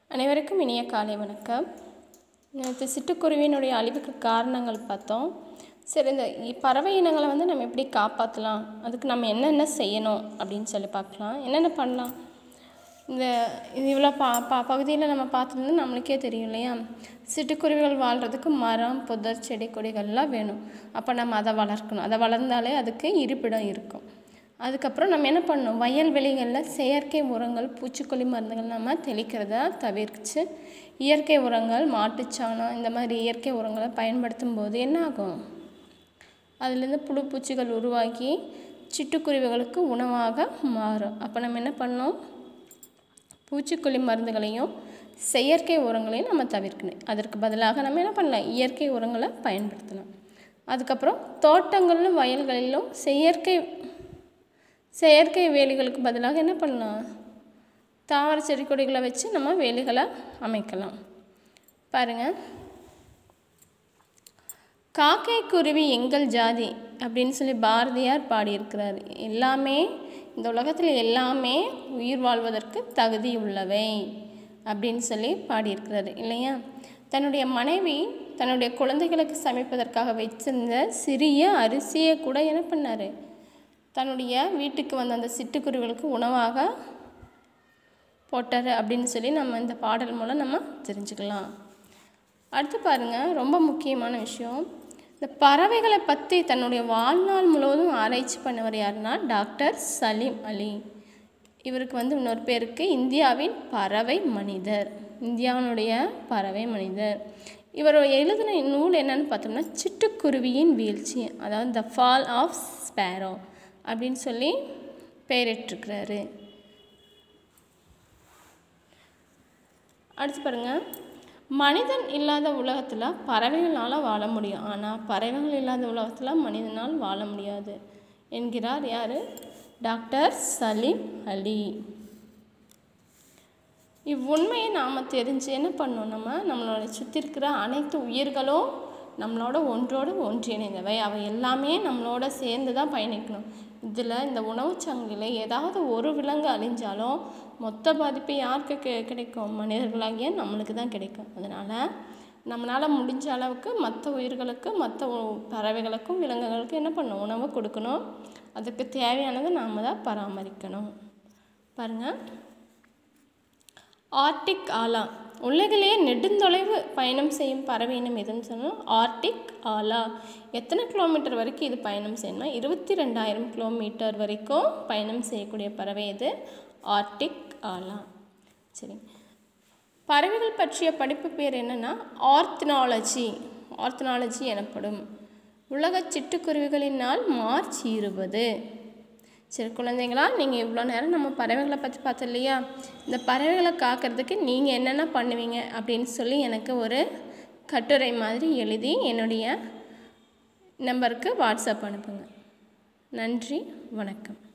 அனைவருக்கும் இனிய காலை வணக்கம் நேற்று சிட்டுக்குருவியினுடைய அழிவுக்கு காரணங்கள் பார்த்தோம் சரி இந்த இ- பறவை இனங்களை வந்து நம்ம எப்படி காப்பாற்றலாம் அதுக்கு நம்ம என்னென்ன செய்யணும் அப்படின்னு சொல்லி பார்க்கலாம் என்னென்ன பண்ணலாம் இந்த இது இவ்வளோ பா பா பகுதியில் நம்ம பார்த்துருந்து நம்மளுக்கே தெரியும் இல்லையா சிட்டுக்குருவிகள் வாழ்கிறதுக்கு மரம் புதர் செடி கொடிகள்லாம் வேணும் அப்போ நம்ம அதை வளர்க்கணும் அதை வளர்ந்தாலே அதுக்கு இருப்பிடம் இருக்கும் அதுக்கப்புறம் நம்ம என்ன பண்ணணும் வயல்வெளிகளில் செயற்கை உரங்கள் பூச்சிக்கொல்லி மருந்துகள் நம்ம தெளிக்கிறத தவிர்த்து இயற்கை உரங்கள் மாட்டுச்சாணம் இந்த மாதிரி இயற்கை உரங்களை பயன்படுத்தும் போது என்ன ஆகும் அதுலேருந்து புழு பூச்சிகள் உருவாகி சிட்டுக்குருவிகளுக்கு உணவாக மாறும் அப்போ நம்ம என்ன பண்ணணும் பூச்சிக்கொல்லி மருந்துகளையும் செயற்கை உரங்களையும் நம்ம தவிர்க்கணும் அதற்கு பதிலாக நம்ம என்ன பண்ணலாம் இயற்கை உரங்களை பயன்படுத்தலாம் அதுக்கப்புறம் தோட்டங்களிலும் வயல்களிலும் செயற்கை செயற்கை வேலிகளுக்கு பதிலாக என்ன பண்ணலாம் தாவர செடி கொடிகளை வச்சு நம்ம வேலிகளை அமைக்கலாம் பாருங்கள் காக்கை குருவி எங்கள் ஜாதி அப்படின்னு சொல்லி பாரதியார் பாடியிருக்கிறார் எல்லாமே இந்த உலகத்தில் எல்லாமே உயிர் வாழ்வதற்கு தகுதி உள்ளவை அப்படின்னு சொல்லி பாடியிருக்கிறாரு இல்லையா தன்னுடைய மனைவி தன்னுடைய குழந்தைகளுக்கு சமைப்பதற்காக வச்சிருந்த சிறிய அரிசியை கூட என்ன பண்ணார் தன்னுடைய வீட்டுக்கு வந்த அந்த சிட்டுக்குருவிகளுக்கு உணவாக போட்டார் அப்படின்னு சொல்லி நம்ம இந்த பாடல் மூலம் நம்ம தெரிஞ்சுக்கலாம் அடுத்து பாருங்கள் ரொம்ப முக்கியமான விஷயம் இந்த பறவைகளை பற்றி தன்னுடைய வாழ்நாள் முழுவதும் ஆராய்ச்சி பண்ணவர் யாருன்னா டாக்டர் சலீம் அலி இவருக்கு வந்து இன்னொரு பேருக்கு இந்தியாவின் பறவை மனிதர் இந்தியாவினுடைய பறவை மனிதர் இவர் எழுதின நூல் என்னன்னு பார்த்தோம்னா சிட்டுக்குருவியின் வீழ்ச்சி அதாவது த ஃபால் ஆஃப் ஸ்பேரோ அப்படின்னு சொல்லி பெயரிட்டிருக்கிறாரு அடுத்து பாருங்க மனிதன் இல்லாத உலகத்தில் பறவைகளால் வாழ முடியும் ஆனால் பறவைகள் இல்லாத உலகத்தில் மனிதனால் வாழ முடியாது என்கிறார் யார் டாக்டர் சலீம் அலி இவ்வுண்மையை நாம் தெரிஞ்சு என்ன பண்ணணும் நம்ம நம்மளோட சுற்றி இருக்கிற அனைத்து உயிர்களும் நம்மளோட ஒன்றோடு ஒன்றிணைந்தவை அவை எல்லாமே நம்மளோட சேர்ந்து தான் பயணிக்கணும் இதில் இந்த உணவுச் சங்கிலியில் ஏதாவது ஒரு விலங்கு அழிஞ்சாலும் மொத்த பாதிப்பு யாருக்கு கி கிடைக்கும் மனிதர்களாகிய நம்மளுக்கு தான் கிடைக்கும் அதனால் நம்மளால் முடிஞ்ச அளவுக்கு மற்ற உயிர்களுக்கு மற்ற பறவைகளுக்கும் விலங்குகளுக்கும் என்ன பண்ணணும் உணவு கொடுக்கணும் அதுக்கு தேவையானதை நாம் தான் பராமரிக்கணும் பாருங்கள் ஆர்டிக் ஆலா உலகிலேயே நெடுந்தொலைவு பயணம் செய்யும் பறவை இனம் எதுன்னு சொன்னால் ஆர்டிக் ஆலா எத்தனை கிலோமீட்டர் வரைக்கும் இது பயணம் செய்யணும்னா இருபத்தி ரெண்டாயிரம் கிலோமீட்டர் வரைக்கும் பயணம் செய்யக்கூடிய பறவை இது ஆர்டிக் ஆலா சரி பறவைகள் பற்றிய படிப்பு பேர் என்னென்னா ஆர்த்னாலஜி ஆர்த்னாலஜி எனப்படும் உலக சிட்டுக்குருவிகளின் நாள் மார்ச் இருபது சரி குழந்தைங்களா நீங்கள் இவ்வளோ நேரம் நம்ம பறவைகளை பற்றி பார்த்தோம் இல்லையா இந்த பறவைகளை காக்கிறதுக்கு நீங்கள் என்னென்ன பண்ணுவீங்க அப்படின்னு சொல்லி எனக்கு ஒரு கட்டுரை மாதிரி எழுதி என்னுடைய நம்பருக்கு வாட்ஸ்அப் அனுப்புங்க நன்றி வணக்கம்